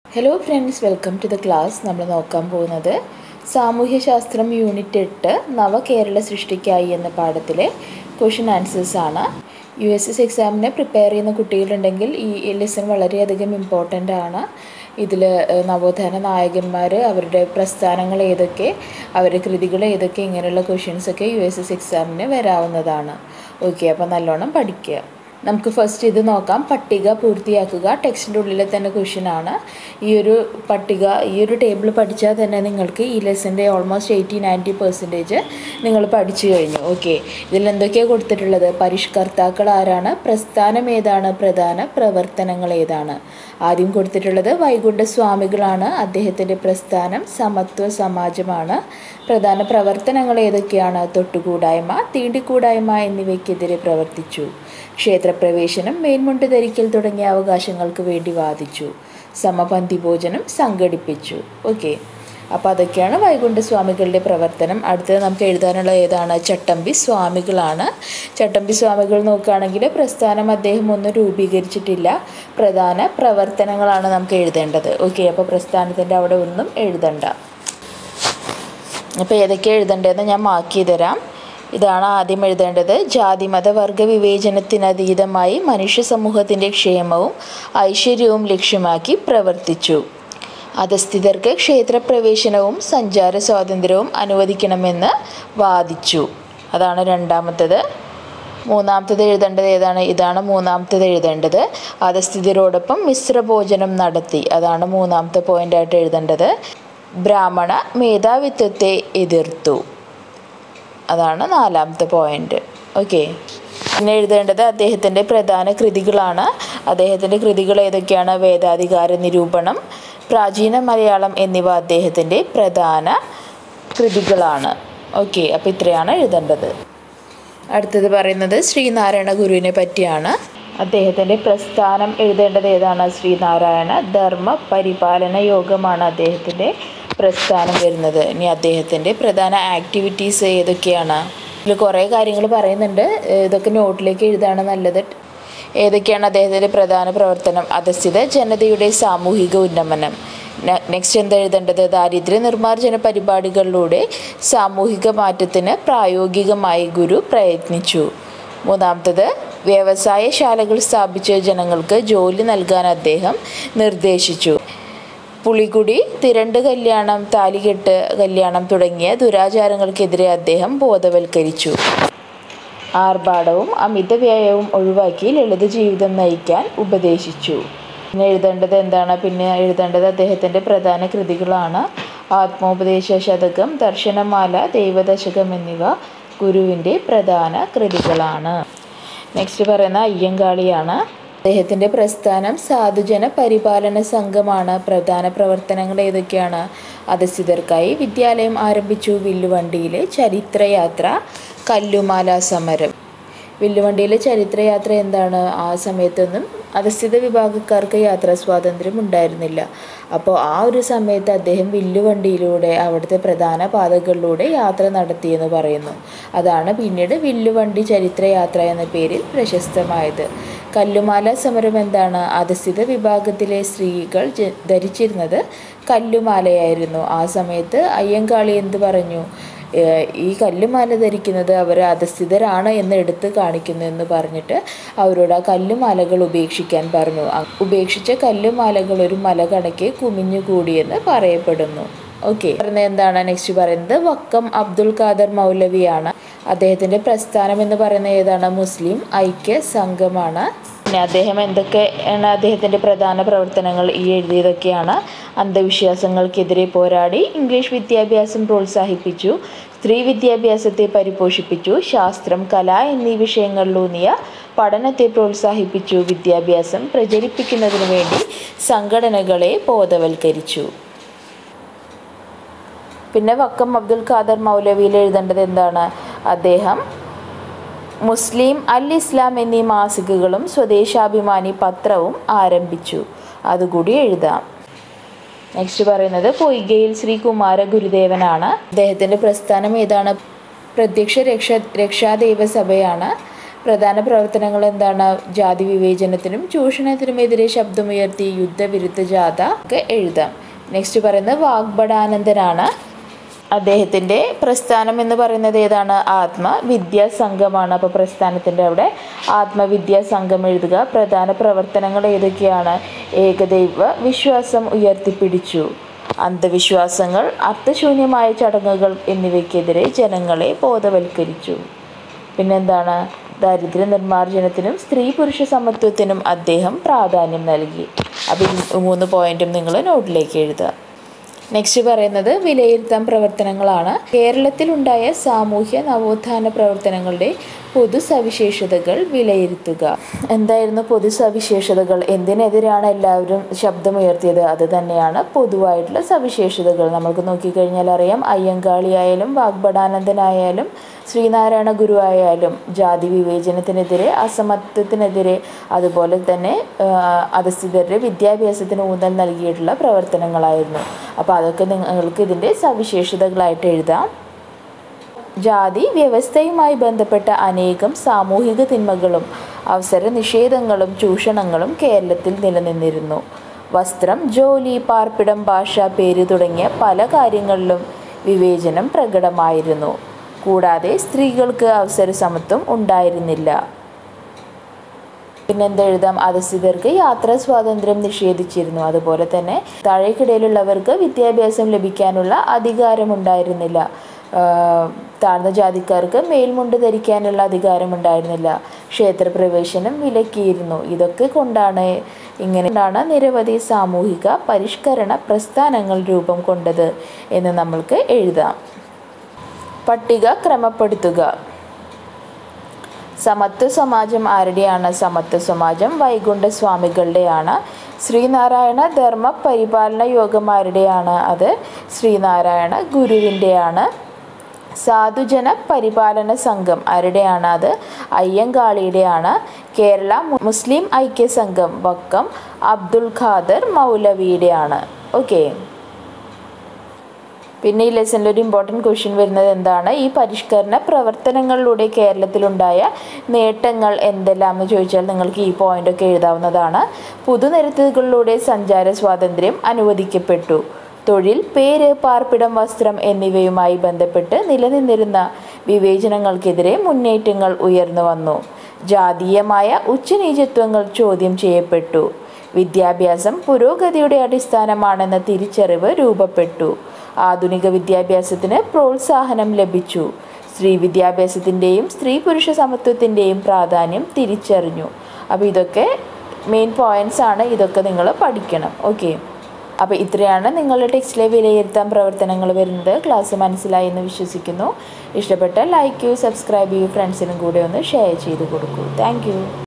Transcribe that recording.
hello friends welcome to the class നമ്മൾ നോക്കാൻ പോകുന്നത് സാമൂഹ്യശാസ്ത്രം യൂണിറ്റ് എട്ട് നവകേരള സൃഷ്ടിക്കായി എന്ന പാഠത്തിലെ ക്വസ്റ്റ്യൻ ആൻസേഴ്സ് ആണ് യു എസ് എസ് എക്സാമിന് പ്രിപ്പയർ ചെയ്യുന്ന കുട്ടികളുണ്ടെങ്കിൽ ഈ ലെസൺ വളരെയധികം ഇമ്പോർട്ടൻ്റ് ആണ് ഇതിൽ നവോത്ഥാന നായകന്മാർ അവരുടെ പ്രസ്ഥാനങ്ങൾ ഏതൊക്കെ അവരുടെ കൃതികൾ ഏതൊക്കെ ഇങ്ങനെയുള്ള ക്വസ്റ്റ്യൻസൊക്കെ യു എസ് എസ് എക്സാമിന് വരാവുന്നതാണ് ഓക്കെ അപ്പോൾ നല്ലോണം പഠിക്കുക നമുക്ക് ഫസ്റ്റ് ഇത് നോക്കാം പട്ടിക പൂർത്തിയാക്കുക ടെക്സ്റ്റിൻ്റെ ഉള്ളിലെ തന്നെ ക്വസ്റ്റ്യൻ ആണ് ഈ ഒരു പട്ടിക ഈ ഒരു ടേബിൾ പഠിച്ചാൽ തന്നെ നിങ്ങൾക്ക് ഈ ലെസൻ്റെ ഓൾമോസ്റ്റ് എയ്റ്റി നയൻറ്റി പെർസെൻറ്റേജ് നിങ്ങൾ പഠിച്ചു കഴിഞ്ഞു ഓക്കെ ഇതിൽ എന്തൊക്കെയാണ് കൊടുത്തിട്ടുള്ളത് പരിഷ്കർത്താക്കൾ ആരാണ് പ്രസ്ഥാനം ഏതാണ് പ്രധാന പ്രവർത്തനങ്ങൾ ഏതാണ് ആദ്യം കൊടുത്തിട്ടുള്ളത് വൈകുണ്ഠ സ്വാമികളാണ് അദ്ദേഹത്തിൻ്റെ പ്രസ്ഥാനം സമത്വ സമാജമാണ് പ്രധാന പ്രവർത്തനങ്ങൾ ഏതൊക്കെയാണ് തൊട്ടുകൂടായ്മ തീണ്ടിക്കൂടായ്മ എന്നിവയ്ക്കെതിരെ പ്രവർത്തിച്ചു ക്ഷേത്രപ്രവേശനം മേൽമുണ്ട് ധരിക്കൽ തുടങ്ങിയ അവകാശങ്ങൾക്ക് വേണ്ടി വാദിച്ചു സമപന്തി ഭോജനം സംഘടിപ്പിച്ചു ഓക്കെ അപ്പോൾ അതൊക്കെയാണ് വൈകുണ്ഠ സ്വാമികളുടെ പ്രവർത്തനം അടുത്തത് നമുക്ക് എഴുതാനുള്ള ഏതാണ് ചട്ടമ്പി സ്വാമികളാണ് ചട്ടമ്പി സ്വാമികൾ നോക്കുകയാണെങ്കിൽ പ്രസ്ഥാനം അദ്ദേഹം ഒന്നും രൂപീകരിച്ചിട്ടില്ല പ്രധാന പ്രവർത്തനങ്ങളാണ് നമുക്ക് എഴുതേണ്ടത് ഓക്കെ അപ്പോൾ പ്രസ്ഥാനത്തിൻ്റെ അവിടെ ഒന്നും എഴുതണ്ട അപ്പോൾ ഏതൊക്കെയാണ് എഴുതേണ്ടതെന്ന് ഞാൻ മാർക്ക് ചെയ്ത് തരാം ഇതാണ് ആദ്യം എഴുതേണ്ടത് ജാതിമത വർഗ വിവേചനത്തിനതീതമായി മനുഷ്യ സമൂഹത്തിൻ്റെ ക്ഷേമവും ഐശ്വര്യവും ലക്ഷ്യമാക്കി പ്രവർത്തിച്ചു അധസ്ഥിതർക്ക് ക്ഷേത്രപ്രവേശനവും സഞ്ചാര സ്വാതന്ത്ര്യവും അനുവദിക്കണമെന്ന് വാദിച്ചു അതാണ് രണ്ടാമത്തത് മൂന്നാമത്തത് എഴുതേണ്ടത് ഏതാണ് ഇതാണ് മൂന്നാമത്തത് എഴുതേണ്ടത് അധസ്ഥിതരോടൊപ്പം മിശ്രഭോജനം നടത്തി അതാണ് മൂന്നാമത്തെ പോയിൻ്റായിട്ട് എഴുതേണ്ടത് ബ്രാഹ്മണ മേധാവിത്വത്തെ എതിർത്തു അതാണ് നാലാമത്തെ പോയിന്റ് ഓക്കെ പിന്നെ എഴുതേണ്ടത് അദ്ദേഹത്തിൻ്റെ പ്രധാന കൃതികളാണ് അദ്ദേഹത്തിൻ്റെ കൃതികൾ ഏതൊക്കെയാണ് വേദാധികാര നിരൂപണം പ്രാചീന മലയാളം എന്നിവ അദ്ദേഹത്തിൻ്റെ പ്രധാന കൃതികളാണ് ഓക്കെ അപ്പോൾ ഇത്രയാണ് എഴുതേണ്ടത് അടുത്തത് പറയുന്നത് ശ്രീനാരായണ ഗുരുവിനെ പറ്റിയാണ് അദ്ദേഹത്തിൻ്റെ പ്രസ്ഥാനം എഴുതേണ്ടത് ഏതാണ് ശ്രീനാരായണ ധർമ്മ പരിപാലന യോഗമാണ് അദ്ദേഹത്തിൻ്റെ പ്രസ്ഥാനം വരുന്നത് ഇനി അദ്ദേഹത്തിൻ്റെ പ്രധാന ആക്ടിവിറ്റീസ് ഏതൊക്കെയാണ് ഇതിൽ കുറേ കാര്യങ്ങൾ പറയുന്നുണ്ട് ഇതൊക്കെ നോട്ടിലേക്ക് എഴുതാണ് നല്ലത് ഏതൊക്കെയാണ് അദ്ദേഹത്തിൻ്റെ പ്രധാന പ്രവർത്തനം അധസ്ഥിത ജനതയുടെ സാമൂഹിക ഉന്നമനം നെക്സ്റ്റ് എന്താ എഴുതേണ്ടത് ദാരിദ്ര്യ നിർമ്മാർജ്ജന പരിപാടികളിലൂടെ സാമൂഹിക മാറ്റത്തിന് പ്രായോഗികമായി ഗുരു പ്രയത്നിച്ചു മൂന്നാമത്തത് വ്യവസായശാലകൾ സ്ഥാപിച്ച ജനങ്ങൾക്ക് ജോലി നൽകാൻ അദ്ദേഹം നിർദ്ദേശിച്ചു പുളികുടി തിരണ്ട് കല്യാണം താലികെട്ട് കല്യാണം തുടങ്ങിയ ദുരാചാരങ്ങൾക്കെതിരെ അദ്ദേഹം ബോധവൽക്കരിച്ചു ആർഭാടവും അമിതവ്യയവും ഒഴിവാക്കി ലളിത ജീവിതം നയിക്കാൻ ഉപദേശിച്ചു പിന്നെ എഴുതേണ്ടത് എന്താണ് പിന്നെ എഴുതേണ്ടത് അദ്ദേഹത്തിൻ്റെ പ്രധാന കൃതികളാണ് ആത്മോപദേശ ശതകം ദർശനമാല ദൈവദശകം എന്നിവ ഗുരുവിൻ്റെ പ്രധാന കൃതികളാണ് നെക്സ്റ്റ് പറയുന്ന അയ്യങ്കാളിയാണ് അദ്ദേഹത്തിൻ്റെ പ്രസ്ഥാനം സാധുജന പരിപാലന സംഘമാണ് പ്രധാന പ്രവർത്തനങ്ങൾ ഏതൊക്കെയാണ് അധസ്ഥിതർക്കായി വിദ്യാലയം ആരംഭിച്ചു വില്ലുവണ്ടിയിലെ ചരിത്രയാത്ര കല്ലുമാല സമരം വില്ലുവണ്ടിയിലെ ചരിത്രയാത്ര എന്താണ് ആ സമയത്തൊന്നും അധസ്ഥിത വിഭാഗക്കാർക്ക് യാത്രാ സ്വാതന്ത്ര്യം ഉണ്ടായിരുന്നില്ല അപ്പോൾ ആ ഒരു സമയത്ത് അദ്ദേഹം വില്ലുവണ്ടിയിലൂടെ അവിടുത്തെ പ്രധാന പാതകളിലൂടെ യാത്ര നടത്തിയെന്ന് പറയുന്നു അതാണ് പിന്നീട് വില്ലുവണ്ടി ചരിത്രയാത്ര എന്ന പേരിൽ പ്രശസ്തമായത് കല്ലുമാല സമരം എന്താണ് അധസ്ഥിത വിഭാഗത്തിലെ സ്ത്രീകൾ ധരിച്ചിരുന്നത് കല്ലുമാലയായിരുന്നു ആ സമയത്ത് അയ്യങ്കാളി എന്ത് പറഞ്ഞു ഈ കല്ലുമാല ധരിക്കുന്നത് അവർ അധസ്ഥിതരാണ് എന്ന് എടുത്ത് കാണിക്കുന്നു എന്ന് പറഞ്ഞിട്ട് അവരോട് ആ കല്ലുമാലകൾ ഉപേക്ഷിക്കാൻ പറഞ്ഞു ഉപേക്ഷിച്ച കല്ലുമാലകൾ ഒരു മല കണക്കെ കുമിഞ്ഞുകൂടിയെന്ന് പറയപ്പെടുന്നു ഓക്കെ പറയുന്നത് എന്താണ് നെക്സ്റ്റ് പറയുന്നത് വക്കം അബ്ദുൽ ഖാദർ മൗലവിയാണ് അദ്ദേഹത്തിൻ്റെ പ്രസ്ഥാനം എന്ന് പറയുന്നത് ഏതാണ് മുസ്ലിം ഐക്യ സംഘമാണ് പിന്നെ അദ്ദേഹം എന്തൊക്കെയാണ് അദ്ദേഹത്തിൻ്റെ പ്രധാന പ്രവർത്തനങ്ങൾ ഈ എഴുതിയതൊക്കെയാണ് അന്ധവിശ്വാസങ്ങൾക്കെതിരെ പോരാടി ഇംഗ്ലീഷ് വിദ്യാഭ്യാസം പ്രോത്സാഹിപ്പിച്ചു സ്ത്രീ വിദ്യാഭ്യാസത്തെ പരിപോഷിപ്പിച്ചു ശാസ്ത്രം കല എന്നീ വിഷയങ്ങളിലൂന്നിയ പഠനത്തെ പ്രോത്സാഹിപ്പിച്ചു വിദ്യാഭ്യാസം പ്രചരിപ്പിക്കുന്നതിന് വേണ്ടി സംഘടനകളെ ബോധവൽക്കരിച്ചു പിന്നെ വക്കം അബ്ദുൽ ഖാദർ മൗലവിയിൽ എഴുതേണ്ടത് എന്താണ് അദ്ദേഹം മുസ്ലിം അൽ ഇസ്ലാം എന്നീ മാസികകളും സ്വദേശാഭിമാനി പത്രവും ആരംഭിച്ചു അതുകൂടി എഴുതാം നെക്സ്റ്റ് പറയുന്നത് പൊയ്കയിൽ ശ്രീ കുമാര ഗുരുദേവനാണ് അദ്ദേഹത്തിൻ്റെ പ്രസ്ഥാനം ഏതാണ് പ്രത്യക്ഷ രക്ഷ രക്ഷാദൈവ സഭയാണ് പ്രധാന പ്രവർത്തനങ്ങൾ എന്താണ് ജാതി വിവേചനത്തിനും ചൂഷണത്തിനുമെതിരെ ശബ്ദമുയർത്തി യുദ്ധവിരുദ്ധ ജാഥ ഒക്കെ എഴുതാം നെക്സ്റ്റ് പറയുന്നത് വാഗ്ഭടാനന്ദനാണ് അദ്ദേഹത്തിൻ്റെ പ്രസ്ഥാനം എന്ന് പറയുന്നത് ഏതാണ് ആത്മവിദ്യാ സംഘമാണ് അപ്പോൾ പ്രസ്ഥാനത്തിൻ്റെ അവിടെ ആത്മവിദ്യാ സംഘം എഴുതുക പ്രധാന പ്രവർത്തനങ്ങൾ ഏതൊക്കെയാണ് ഏകദൈവ വിശ്വാസം ഉയർത്തിപ്പിടിച്ചു അന്ധവിശ്വാസങ്ങൾ അർത്ഥശൂന്യമായ ചടങ്ങുകൾ എന്നിവയ്ക്കെതിരെ ജനങ്ങളെ ബോധവൽക്കരിച്ചു പിന്നെന്താണ് ദാരിദ്ര്യ നിർമ്മാർജ്ജനത്തിനും സ്ത്രീ പുരുഷ സമത്വത്തിനും അദ്ദേഹം പ്രാധാന്യം നൽകി അപ്പോൾ ഈ മൂന്ന് പോയിന്റും നിങ്ങൾ നോട്ടിലേക്ക് എഴുതുക നെക്സ്റ്റ് പറയുന്നത് വിലയിരുത്താൻ പ്രവർത്തനങ്ങളാണ് കേരളത്തിലുണ്ടായ സാമൂഹ്യ നവോത്ഥാന പ്രവർത്തനങ്ങളുടെ പൊതു സവിശേഷതകൾ വിലയിരുത്തുക എന്തായിരുന്നു പൊതു സവിശേഷതകൾ എന്തിനെതിരാണ് എല്ലാവരും ശബ്ദമുയർത്തിയത് അത് തന്നെയാണ് പൊതുവായിട്ടുള്ള സവിശേഷതകൾ നമുക്ക് നോക്കിക്കഴിഞ്ഞാൽ അറിയാം അയ്യങ്കാളിയായാലും വാഗ്ഭടാനന്ദനായാലും ശ്രീനാരായണ ഗുരു ആയാലും ജാതി വിവേചനത്തിനെതിരെ അസമത്വത്തിനെതിരെ അതുപോലെ തന്നെ അധസ്ഥിതരുടെ വിദ്യാഭ്യാസത്തിന് ഊന്നൽ നൽകിയിട്ടുള്ള പ്രവർത്തനങ്ങളായിരുന്നു അപ്പോൾ അതൊക്കെ നിങ്ങൾക്ക് ഇതിൻ്റെ സവിശേഷതകളായിട്ട് എഴുതാം ജാതി വ്യവസ്ഥയുമായി ബന്ധപ്പെട്ട അനേകം സാമൂഹിക തിന്മകളും അവസര നിഷേധങ്ങളും ചൂഷണങ്ങളും കേരളത്തിൽ നിലനിന്നിരുന്നു വസ്ത്രം ജോലി പാർപ്പിടം ഭാഷ പേര് തുടങ്ങിയ പല കാര്യങ്ങളിലും വിവേചനം പ്രകടമായിരുന്നു കൂടാതെ സ്ത്രീകൾക്ക് അവസര സമത്വം ഉണ്ടായിരുന്നില്ല പിന്നെന്ത് എഴുതാം അധസ്ഥിതർക്ക് യാത്രാ സ്വാതന്ത്ര്യം നിഷേധിച്ചിരുന്നു അതുപോലെ തന്നെ താഴേക്കിടയിലുള്ളവർക്ക് വിദ്യാഭ്യാസം ലഭിക്കാനുള്ള അധികാരമുണ്ടായിരുന്നില്ല താഴ്ന്ന ജാതിക്കാർക്ക് മേൽമുണ്ട് ധരിക്കാനുള്ള അധികാരമുണ്ടായിരുന്നില്ല ക്ഷേത്രപ്രവേശനം വിലക്കിയിരുന്നു ഇതൊക്കെ കൊണ്ടാണ് ഇങ്ങനെയാണ് നിരവധി സാമൂഹിക പരിഷ്കരണ പ്രസ്ഥാനങ്ങൾ രൂപം കൊണ്ടത് എന്ന് നമ്മൾക്ക് എഴുതാം പട്ടിക ക്രമപ്പെടുത്തുക സമത്വ സമാജം ആരുടെയാണ് സമത്വ സമാജം വൈകുണ്ഠ സ്വാമികളുടെയാണ് ശ്രീനാരായണ ധർമ്മ പരിപാലന യോഗം ആരുടെയാണ് അത് ശ്രീനാരായണ ഗുരുവിൻ്റെയാണ് സാധുജന പരിപാലന സംഘം ആരുടെയാണ് അത് അയ്യങ്കാളിയുടെയാണ് കേരള മുസ്ലിം ഐക്യ സംഘം വക്കം അബ്ദുൽ ഖാദർ മൗലവിയുടെയാണ് ഓക്കെ പിന്നെ ഈ ലെസണിൽ ഒരു ഇമ്പോർട്ടൻറ്റ് ക്വസ്റ്റ്യൻ വരുന്നത് എന്താണ് ഈ പരിഷ്കരണ പ്രവർത്തനങ്ങളിലൂടെ കേരളത്തിലുണ്ടായ നേട്ടങ്ങൾ എന്തെല്ലാം എന്ന് ചോദിച്ചാൽ നിങ്ങൾക്ക് ഈ പോയിന്റ് ഒക്കെ എഴുതാവുന്നതാണ് പുതുനിരത്തുകളിലൂടെ സഞ്ചാര സ്വാതന്ത്ര്യം അനുവദിക്കപ്പെട്ടു തൊഴിൽ പേര് പാർപ്പിടം വസ്ത്രം എന്നിവയുമായി ബന്ധപ്പെട്ട് നിലനിന്നിരുന്ന വിവേചനങ്ങൾക്കെതിരെ മുന്നേറ്റങ്ങൾ ഉയർന്നു വന്നു ജാതീയമായ ഉച്ചനീചത്വങ്ങൾ ചോദ്യം ചെയ്യപ്പെട്ടു വിദ്യാഭ്യാസം പുരോഗതിയുടെ അടിസ്ഥാനമാണെന്ന തിരിച്ചറിവ് രൂപപ്പെട്ടു ആധുനിക വിദ്യാഭ്യാസത്തിന് പ്രോത്സാഹനം ലഭിച്ചു സ്ത്രീ വിദ്യാഭ്യാസത്തിൻ്റെയും സ്ത്രീ പുരുഷ സമത്വത്തിൻ്റെയും പ്രാധാന്യം തിരിച്ചറിഞ്ഞു അപ്പോൾ ഇതൊക്കെ മെയിൻ പോയിൻറ്റ്സ് ആണ് ഇതൊക്കെ നിങ്ങൾ പഠിക്കണം ഓക്കെ അപ്പോൾ ഇത്രയാണ് നിങ്ങളുടെ ടെക്സ്റ്റിലെ വിലയിരുത്താൻ പ്രവർത്തനങ്ങൾ വരുന്നത് ക്ലാസ് മനസ്സിലായി എന്ന് വിശ്വസിക്കുന്നു ഇഷ്ടപ്പെട്ട ലൈക്ക് ചെയ്യൂ സബ്സ്ക്രൈബ് ചെയ്യൂ ഫ്രണ്ട്സിനും കൂടെ ഒന്ന് ഷെയർ ചെയ്ത് കൊടുക്കൂ താങ്ക്